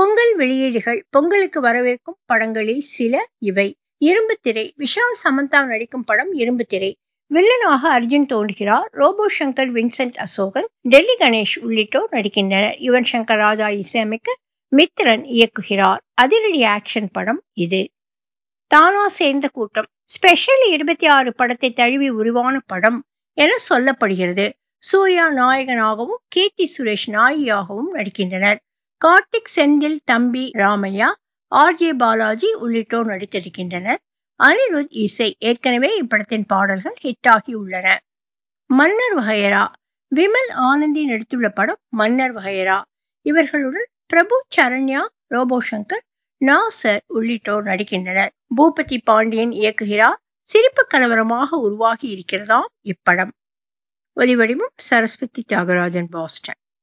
பொங்கல் வெளியீடுகள் பொங்கலுக்கு வரவேற்கும் படங்களில் சில இவை இரும்பு திரை விஷால் சமந்தா நடிக்கும் படம் இரும்பு திரை வில்லனாக அர்ஜுன் தோன்றுகிறார் ரோபோ சங்கர் வின்சென்ட் அசோகன் டெல்லி கணேஷ் உள்ளிட்டோர் நடிக்கின்றனர் யுவன் சங்கர் ராஜா இசையமைக்க மித்ரன் இயக்குகிறார் அதிரடி ஆக்ஷன் படம் இது தானா சேர்ந்த கூட்டம் ஸ்பெஷல் இருபத்தி ஆறு படத்தை தழுவி உருவான படம் என சொல்லப்படுகிறது சூர்யா நாயகனாகவும் கீர்த்தி சுரேஷ் நாயியாகவும் நடிக்கின்றனர் கார்த்திக் செந்தில் தம்பி ராமையா ஆர் ஜே பாலாஜி உள்ளிட்டோர் நடித்திருக்கின்றனர் அனிருத் இசை ஏற்கனவே இப்படத்தின் பாடல்கள் ஹிட் ஆகி உள்ளன மன்னர் வகையரா விமல் ஆனந்தி நடித்துள்ள படம் மன்னர் வகையரா இவர்களுடன் பிரபு சரண்யா ரோபோ சங்கர் நாசர் உள்ளிட்டோர் நடிக்கின்றனர் பூபதி பாண்டியன் இயக்குகிறார் சிரிப்பு கலவரமாக உருவாகி இருக்கிறதாம் இப்படம் ஒலிவடிவம் சரஸ்வதி தியாகராஜன் பாஸ்டன்